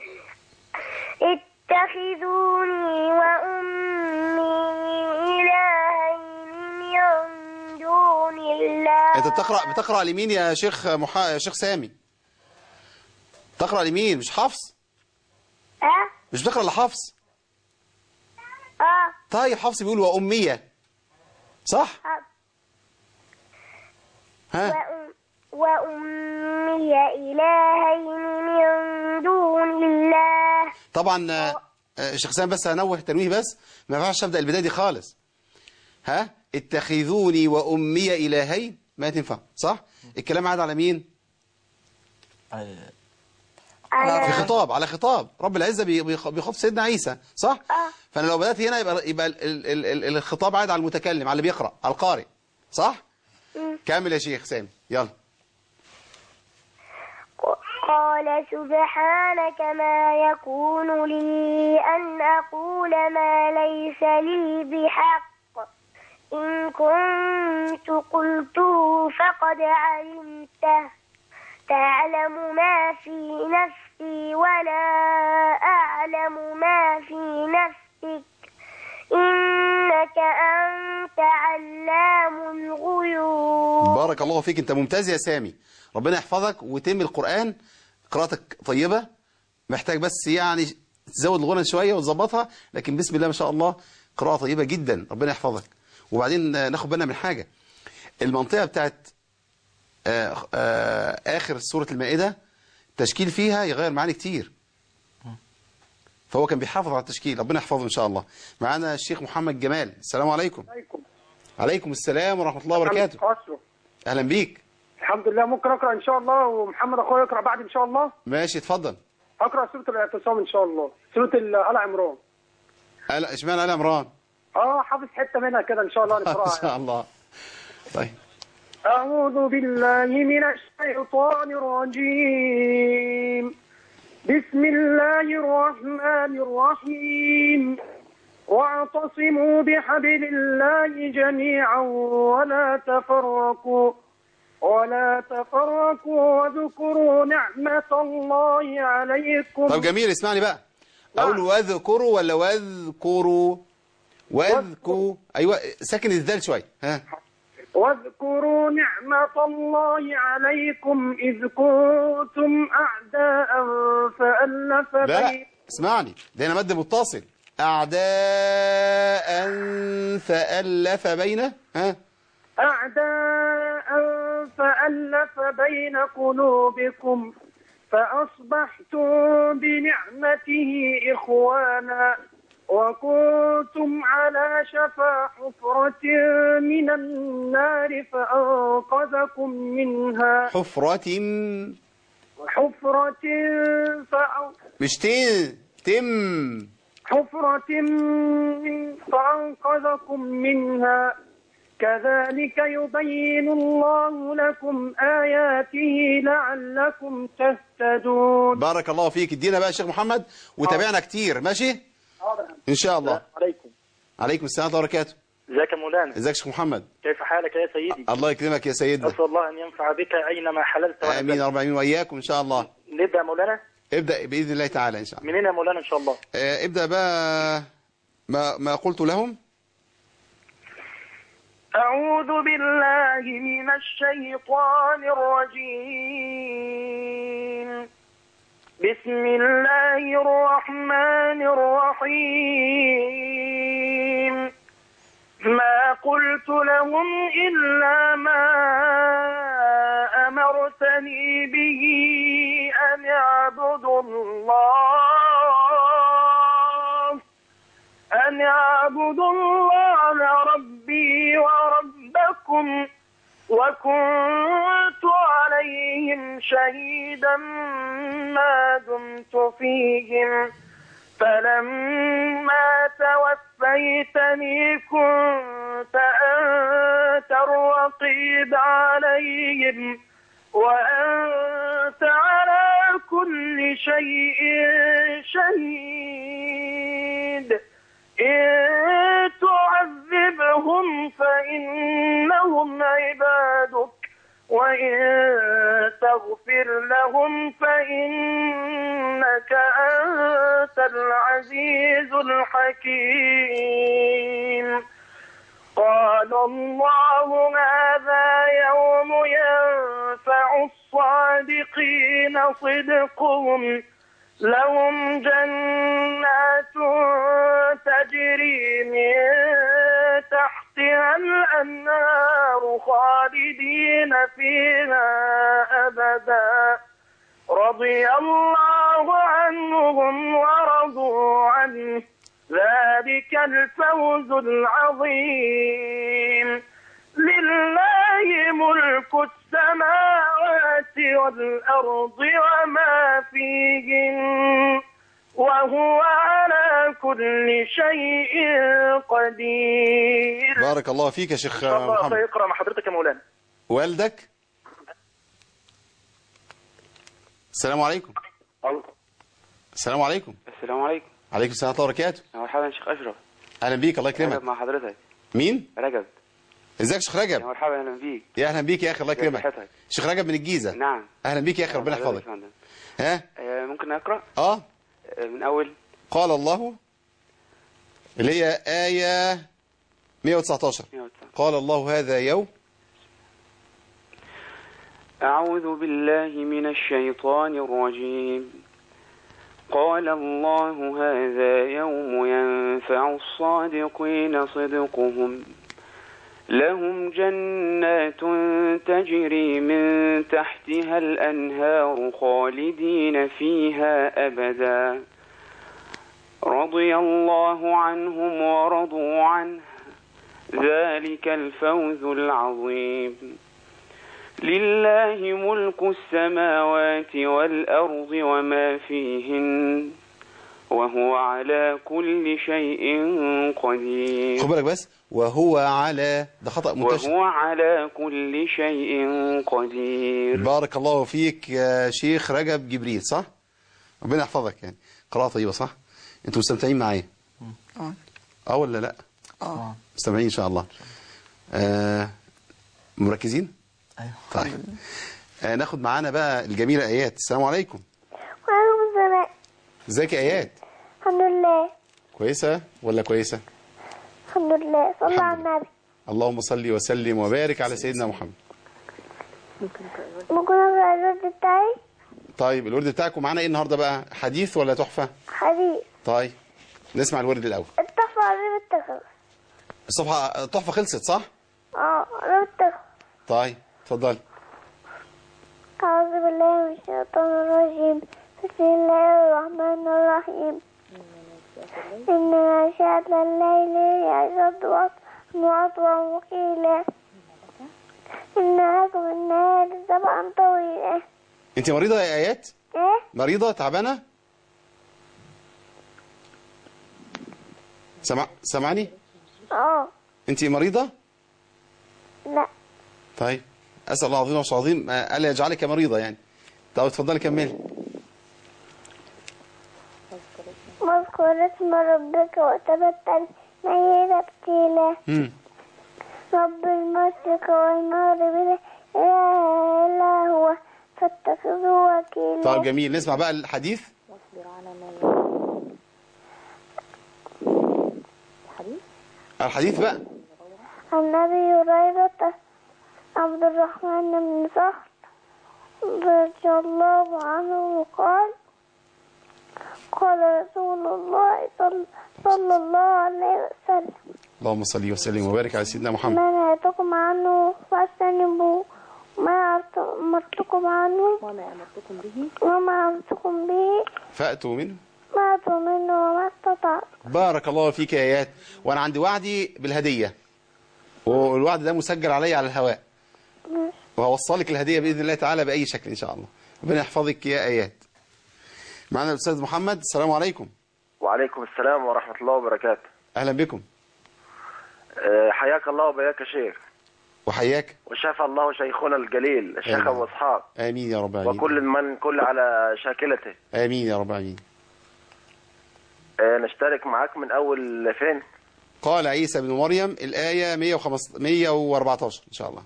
اتخذوني وأمي إلهين من دون الله انت بتقرا بتقرا لمين يا شيخ محا... يا شيخ سامي تقرا لمين مش حفص أه؟ مش بتقرا لحفص طيب حفص بيقول وأمية صح ها وأم وأمي إلهين من دون الله طبعا آه، آه، شيخ سام بس هنوه تنويه بس ما ينفعش ابدا البدايه دي خالص ها اتخذوني وامي الهين ما تنفع صح الكلام عاد على مين في خطاب على خطاب رب العزه بي- بيخ- بيخاطب سيدنا عيسى صح فانا لو بدات هنا يبقى يبقى ال- ال- ال- الخطاب عاد على المتكلم على اللي بيقرا على القارئ صح كمل يا شيخ سامي يلا قال سبحانك ما يكون لي أن أقول ما ليس لي بحق إن كنت قلته فقد علمته تعلم ما في نفسي ولا أعلم ما في نفسك إنك أنت علام الغيوب بارك الله فيك انت ممتاز يا سامي ربنا يحفظك وتم القرآن قراءتك طيبة محتاج بس يعني تزود الغنى شوية وتظبطها لكن بسم الله ما شاء الله قراءة طيبة جدا ربنا يحفظك وبعدين آه، ناخد بالنا من حاجة المنطقة بتاعت آه، آه، آخر سورة المائدة التشكيل فيها يغير معاني كتير فهو كان بيحافظ على التشكيل ربنا يحفظه إن شاء الله معانا الشيخ محمد جمال السلام عليكم عليكم عليكم السلام ورحمة الله وبركاته أشرف أهلا بيك الحمد لله ممكن اقرا ان شاء الله ومحمد اخويا يقرا بعد ان شاء الله ماشي اتفضل اقرا سوره الاعتصام ان شاء الله سوره ال- ال عمران قال اشمعنى آل عمران اه حافظ حته منها كده ان شاء الله ان نقراها شاء الله طيب أعوذ بالله من الشيطان الرجيم بسم الله الرحمن الرحيم واعتصموا بحبل الله جميعا ولا تفرقوا ولا تفرقوا واذكروا نعمة الله عليكم طب جميل اسمعني بقى اقول واذكروا ولا واذكروا واذكوا ايوه ساكن الذال شويه ها واذكروا نعمة الله عليكم إذ كنتم أعداء فألف لا لا بين اسمعني ده هنا مد متصل اعداء فالف بين ها أعداء فألف بين قلوبكم فأصبحتم بنعمته إخوانا وكنتم على شفا حفرة من النار فأنقذكم منها حفرة حفرة فأ... مش تن تم حفرة فأنقذكم منها كذلك يبين الله لكم آياته لعلكم تهتدون بارك الله فيك ادينا بقى يا شيخ محمد وتابعنا كتير ماشي ان شاء الله عليكم عليكم السلام ورحمه الله وبركاته ازيك يا مولانا ازيك يا شيخ محمد كيف حالك يا سيدي الله يكرمك يا سيدنا أسأل الله أن ينفع بك أينما حللت امين يا ونزلت. رب العالمين واياكم ان شاء الله نبدأ يا مولانا ابدا باذن الله تعالى ان شاء الله منين يا مولانا إن شاء الله آه، ابدا بقى ما ما قلت لهم أعوذ بالله من الشيطان الرجيم بسم الله الرحمن الرحيم ما قلت لهم إلا ما أمرتني به أن اعبدوا الله أن اعبدوا الله ربي وربكم وكنت عليهم شهيدا ما دمت فيهم فلما توفيتني كنت أنت الرقيب عليهم وأنت على كل شيء شهيد إن تعذبهم فإنهم عبادك وإن تغفر لهم فإنك أنت العزيز الحكيم قال الله هذا يوم ينفع الصادقين صدقهم لهم جنات تجري من تحتها الأنهار خالدين فيها أبدا رضي الله عنهم ورضوا عنه ذلك الفوز العظيم لله ملك السماوات والأرض وما فيهن وهو على كل شيء قدير بارك الله فيك يا شيخ ان شاء الله محمد سيقرا مع حضرتك يا مولانا والدك السلام عليكم السلام عليكم السلام عليكم عليكم السلام ورحمه الله وبركاته مرحبا يا شيخ اشرف اهلا بيك الله يكرمك رجب مع حضرتك مين رجب ازيك يا شيخ يا رجب مرحبا اهلا بيك يا اهلا بيك يا اخي الله ازي يكرمك صحتك؟ شيخ رجب من الجيزه نعم اهلا بيك يا اخي ربنا حضرتك يحفظك يا فندم. ها آه، ممكن اقرا اه آه، من اول قال الله اللي هي آية 119 قال الله هذا يوم أعوذ بالله من الشيطان الرجيم قال الله هذا يوم ينفع الصادقين صدقهم لهم جنات تجري من تحتها الأنهار خالدين فيها أبدا رضي الله عنهم ورضوا عنه ذلك الفوز العظيم لله ملك السماوات والأرض وما فيهن وهو على كل شيء قدير خد بالك بس وهو على ده خطأ منتشر وهو على كل شيء قدير بارك الله فيك يا شيخ رجب جبريل صح ربنا يحفظك يعني قراءة طيبة صح انتوا مستمتعين معايا اه اه ولا لا اه مستمعين ان شاء الله آه مركزين ايوه طيب آه ناخد معانا بقى الجميلة ايات السلام عليكم وعليكم السلام ازيك يا ايات الحمد لله كويسة ولا كويسة الحمد لله صلى على النبي اللهم صل وسلم وبارك على سيدنا محمد ممكن اقرا الرد بتاعي طيب الورد بتاعكم معانا ايه النهارده بقى حديث ولا تحفة حديث طيب نسمع الورد الاول التحفة قربت تخلص الصفحة التحفة خلصت صح اه قربت تخلص طيب اتفضلي أعوذ بالله من الشيطان الرجيم بسم الله الرحمن الرحيم إن نشأة الليل يشد وأطوى وقيلا إن لكم النهار سبعا طويلا انت مريضة يا ايات إيه؟ مريضة تعبانة سمع سمعني اه انت مريضة لا طيب اسال الله العظيم وعرشه عظيم آه، الا يجعلك مريضة يعني طب اتفضلي كملي واذكر اسم ربك وتبتل إليه تبتيلا مم. رب المشرق والمغرب لا إله إلا هو فاتخذه وكيلا طيب جميل نسمع بقى الحديث الحديث بقى عن أبي هريرة عبد الرحمن بن صخر رضي الله عنه قال قال رسول الله صلى, صلى الله عليه وسلم اللهم صل وسلم وبارك على سيدنا محمد ما نهيتكم عنه فاجتنبوه ما أمرتكم عنه وما أمرتكم به وما أمرتكم به فأتوا منه ما أتوا منه وما استطعت بارك الله فيك يا ايات وانا عندي وعدي بالهدية والوعد ده مسجل علي على الهواء وهوصلك الهدية بإذن الله تعالى بأي شكل إن شاء الله ربنا يحفظك يا آيات معنا الأستاذ محمد السلام عليكم وعليكم السلام ورحمة الله وبركاته أهلا بكم أه، حياك الله وبياك يا شيخ وحياك وشفى الله شيخنا الجليل الشيخ آمين. أبو إسحاق آمين يا رب العالمين وكل من كل على شاكلته آمين يا رب العالمين أه، نشترك معاك من أول فين قال عيسى بن مريم الآية 115 114 إن شاء الله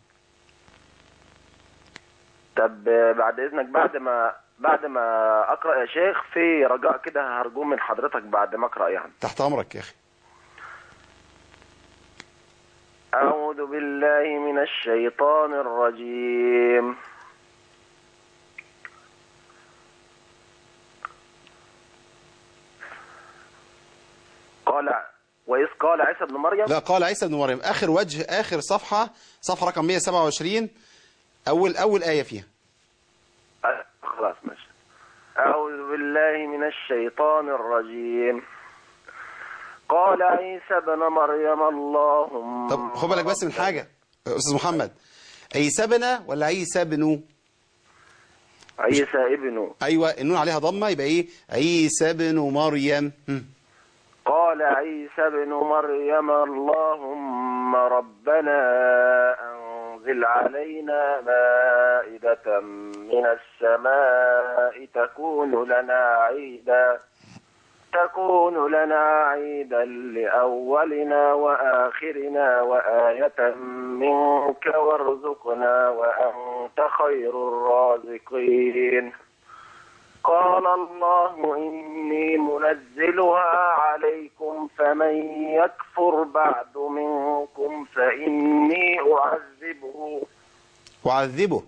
طب أه، بعد إذنك بعد ما بعد ما أقرأ يا شيخ في رجاء كده هرجوه من حضرتك بعد ما أقرأ يعني تحت أمرك يا أخي أعوذ بالله من الشيطان الرجيم قال عيسى ابن مريم لا قال عيسى بن مريم آخر وجه آخر صفحة صفحة رقم 127 أول أول آية فيها آه، خلاص ماشي أعوذ بالله من الشيطان الرجيم قال عيسى ابن مريم اللهم طب خد بالك بس من حاجة أستاذ محمد عيسى بن ولا عيسى بن عيسى ابن أيوة النون عليها ضمة يبقى إيه عيسى بن مريم هم. قال عيسى ابن مريم اللهم ربنا أنزل علينا مائدة من السماء تكون لنا عيدا تكون لنا عيدا لأولنا وآخرنا وآية منك وارزقنا وأنت خير الرازقين قال الله إني منزلها عليكم فمن يكفر بعد منكم فإني أعذبه وعذبه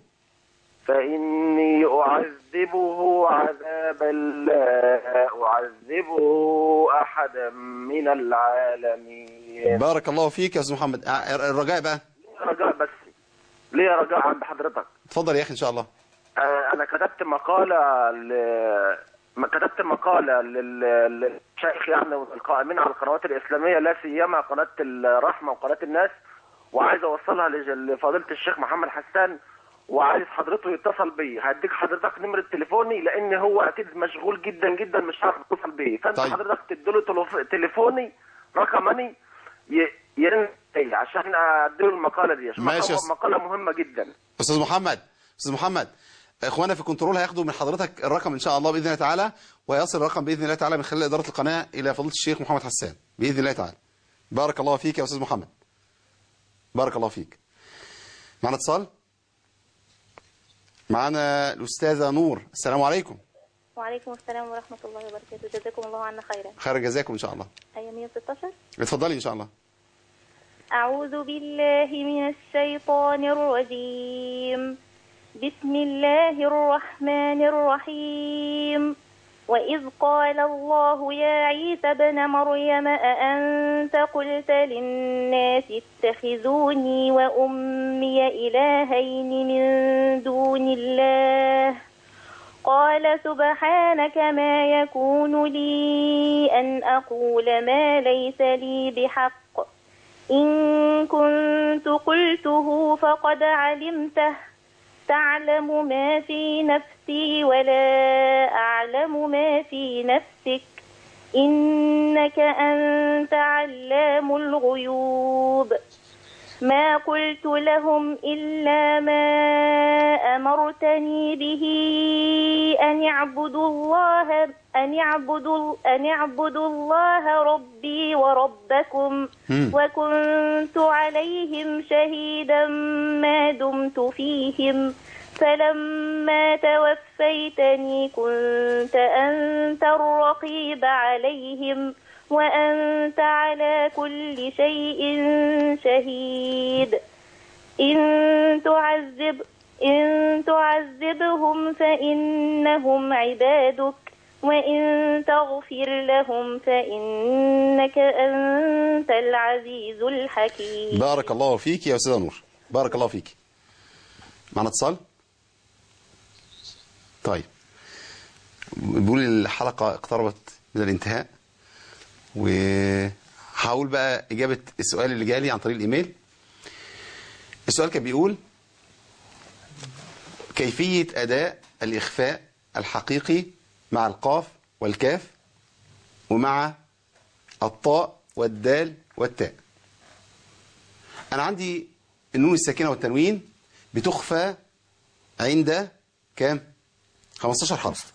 فإني أعذبه عذابا لا أعذبه أحدا من العالمين بارك الله فيك يا أستاذ محمد آه، الرجاء بقى رجاء بس ليه رجاء عند حضرتك اتفضل يا أخي إن شاء الله آه، أنا كتبت مقالة ل... ما كتبت مقالة لل... للشيخ يعني والقائمين على القنوات الإسلامية لا سيما قناة الرحمة وقناة الناس وعايز أوصلها لج- لفضيلة الشيخ محمد حسان وعايز حضرته يتصل بي هديك حضرتك نمرة تليفوني لأن هو أكيد مشغول جدا جدا مش عارف يتصل بي فأنت طيب. حضرتك تديله تلف- تليفوني رقمني ي... يرن علي عشان أديله المقالة دي عشان ماشي يا مقالة- أستاذ. مقالة مهمة جدا أستاذ محمد أستاذ محمد إخوانا في كنترول هياخدوا من حضرتك الرقم إن شاء الله بإذن الله تعالى ويصل الرقم بإذن الله تعالى من خلال إدارة القناة إلى فضيلة الشيخ محمد حسان بإذن الله تعالى بارك الله فيك يا أستاذ محمد بارك الله فيك معنا اتصال معنا الأستاذة نور السلام عليكم وعليكم السلام ورحمة الله وبركاته جزاكم الله عنا خيرا خير جزاكم إن شاء الله آية 116 اتفضلي إن شاء الله أعوذ بالله من الشيطان الرجيم بسم الله الرحمن الرحيم وإذ قال الله يا عيسى ابن مريم أأنت قلت للناس اتخذوني وأمي إلهين من دون الله قال سبحانك ما يكون لي أن أقول ما ليس لي بحق إن كنت قلته فقد علمته تعلم ما في نفسي ولا أعلم ما في نفسك إنك أنت علام الغيوب ما قلت لهم إلا ما أمرتني به أن يعبدوا الله أن يعبدوا أن يعبدوا الله ربي وربكم مم. وكنت عليهم شهيدا ما دمت فيهم فلما توفيتني كنت أنت الرقيب عليهم وأنت على كل شيء شهيد إن تعذب إن تعذبهم فإنهم عبادك وإن تغفر لهم فإنك أنت العزيز الحكيم بارك الله فيك يا أستاذة نور بارك الله فيك معنا اتصال طيب بيقول الحلقة اقتربت من الانتهاء وهقول بقى إجابة السؤال اللي جالي عن طريق الإيميل السؤال كان بيقول كيفية أداء الإخفاء الحقيقي مع القاف والكاف ومع الطاء والدال والتاء أنا عندي النون الساكنة والتنوين بتخفى عند كام 15 حرف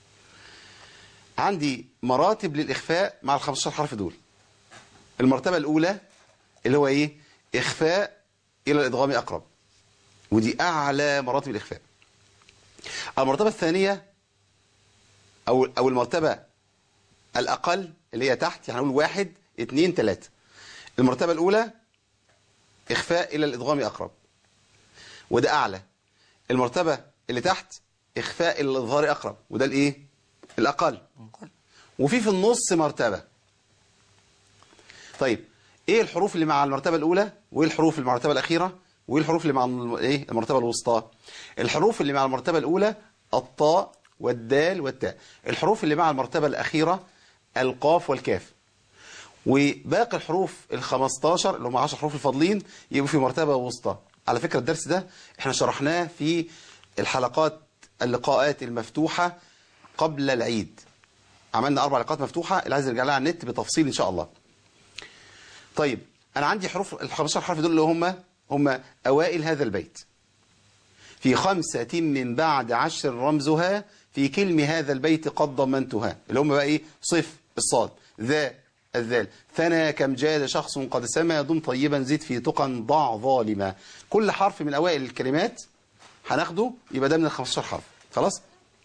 عندي مراتب للإخفاء مع ال 15 حرف دول المرتبة الأولى اللي هو إيه إخفاء إلى الإدغام أقرب ودي أعلى مراتب الإخفاء المرتبة الثانية أو أو المرتبة الأقل اللي هي تحت يعني نقول واحد اتنين تلاتة المرتبة الأولى إخفاء إلى الإدغام أقرب وده أعلى المرتبة اللي تحت إخفاء إلى الإظهار أقرب وده الإيه الأقل وفي في النص مرتبة طيب ايه الحروف اللي مع المرتبة الاولى وايه الحروف اللي مع المرتبة الاخيرة وايه الحروف اللي مع الم- ايه المرتبة الوسطى الحروف اللي مع المرتبة الاولى الطاء والدال والتاء الحروف اللي مع المرتبة الاخيرة القاف والكاف وباقي الحروف ال 15 اللي هم 10 حروف الفاضلين يبقوا في مرتبة وسطى على فكرة الدرس ده احنا شرحناه في الحلقات اللقاءات المفتوحة قبل العيد عملنا أربع لقاءات مفتوحة اللي عايز يرجع لها على النت بتفصيل إن شاء الله طيب أنا عندي حروف ال 15 حرف دول اللي هم هم أوائل هذا البيت في خمسة من بعد عشر رمزها في كلم هذا البيت قد ضمنتها اللي هم بقى إيه صف الصاد ذا الذال ثنى كم جاد شخص قد سما دم طيبا زد في تقى ضع ظالما كل حرف من أوائل الكلمات هناخده يبقى ده من ال 15 حرف خلاص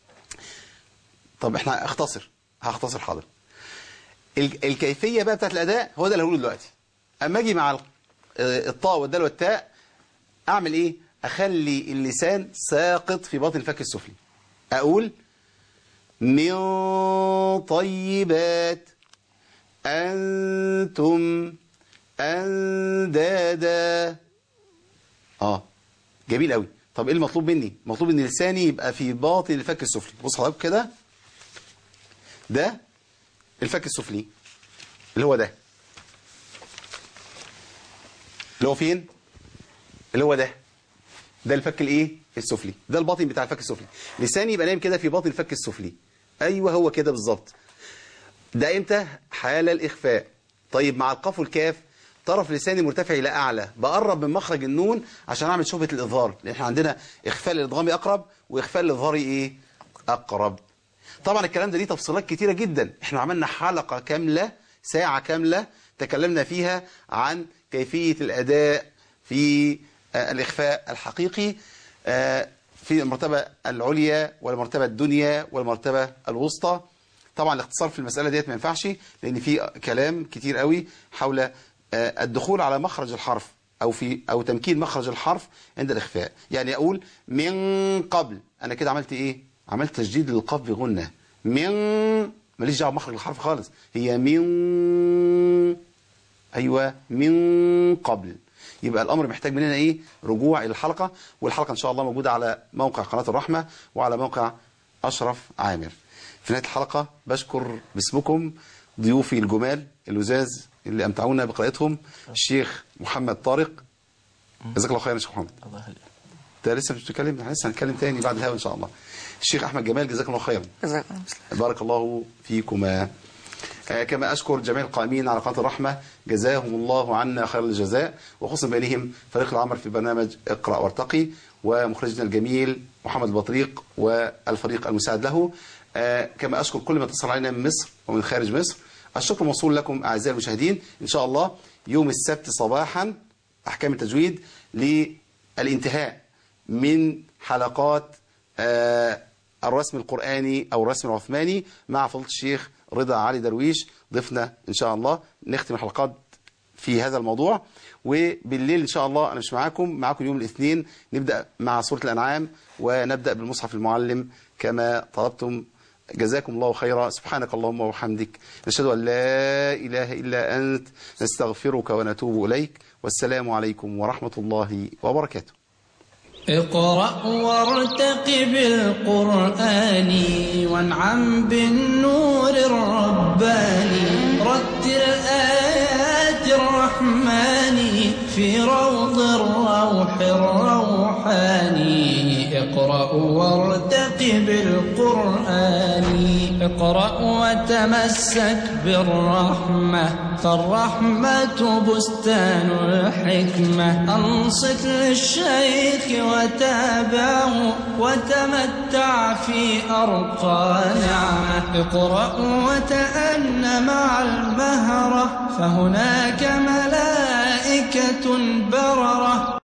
طب احنا اختصر هختصر حاضر ال- الكيفية بقى بتاعت الأداء هو ده اللي هقوله دلوقتي أما أجي مع ال- آه، الطاء والدال والتاء أعمل إيه أخلي اللسان ساقط في باطن الفك السفلي أقول من طيبات أنتم أندادا آه جميل قوي طب إيه المطلوب مني مطلوب إن لساني يبقى في باطن الفك السفلي بص حضرتك كده ده الفك السفلي اللي هو ده اللي هو فين اللي هو ده ده الفك الايه السفلي ده الباطن بتاع الفك السفلي لساني يبقى نايم كده في باطن الفك السفلي ايوه هو كده بالظبط ده امتى حال الاخفاء طيب مع القاف والكاف طرف لساني مرتفع الى اعلى بقرب من مخرج النون عشان اعمل شبهه الاظهار لان احنا عندنا اخفاء الادغامي اقرب واخفاء الادهاري ايه اقرب طبعا الكلام ده ليه تفصيلات كتيرة جدا احنا عملنا حلقة كاملة ساعة كاملة تكلمنا فيها عن كيفية الأداء في آه، الإخفاء الحقيقي آه، في المرتبة العليا والمرتبة الدنيا والمرتبة الوسطى طبعا الاختصار في المسألة ديت ما ينفعش لأن في كلام كتير قوي حول آه، الدخول على مخرج الحرف أو في أو تمكين مخرج الحرف عند الإخفاء يعني أقول من قبل أنا كده عملت إيه عملت تشديد للقاف بغنة من ماليش دعوه بمخرج الحرف خالص هي من ايوه من قبل يبقى الامر محتاج مننا ايه رجوع الى الحلقه والحلقه ان شاء الله موجوده على موقع قناه الرحمه وعلى موقع اشرف عامر في نهايه الحلقه بشكر باسمكم ضيوفي الجمال اللزاز اللي امتعونا بقراءتهم الشيخ محمد طارق جزاك الله خير يا شيخ محمد الله يخليك انت لسه مش بتتكلم احنا لسه هنتكلم تاني بعد الهوا ان شاء الله الشيخ احمد جمال جزاك الله خيرا جزاك بارك الله فيكما آه، كما أشكر جميع القائمين على قناة الرحمة جزاهم الله عنا خير الجزاء وخصوصا بينهم فريق العمل في برنامج اقرأ وارتقي ومخرجنا الجميل محمد البطريق والفريق المساعد له آه، كما أشكر كل من اتصل علينا من مصر ومن خارج مصر الشكر موصول لكم أعزائي المشاهدين إن شاء الله يوم السبت صباحا أحكام التجويد للانتهاء من حلقات آه، الرسم القرآني أو الرسم العثماني مع فضيلة الشيخ رضا علي درويش ضيفنا إن شاء الله نختم الحلقات في هذا الموضوع وبالليل إن شاء الله أنا مش معاكم معاكم يوم الاثنين نبدأ مع سورة الأنعام ونبدأ بالمصحف المعلم كما طلبتم جزاكم الله خيرا سبحانك اللهم وبحمدك نشهد أن لا إله إلا أنت نستغفرك ونتوب إليك والسلام عليكم ورحمة الله وبركاته اقرأ وارتقب القرآن وانعم بالنور الرباني رتل آيات الرحمن في روض الروح الروحاني اقرأ وارتقب القرآن اقرأ وتمسك بالرحمة فالرحمة بستان الحكمة أنصت للشيخ وتابعه وتمتع في أرقى نعمة اقرأ وتأن مع المهرة فهناك ملائكة بررة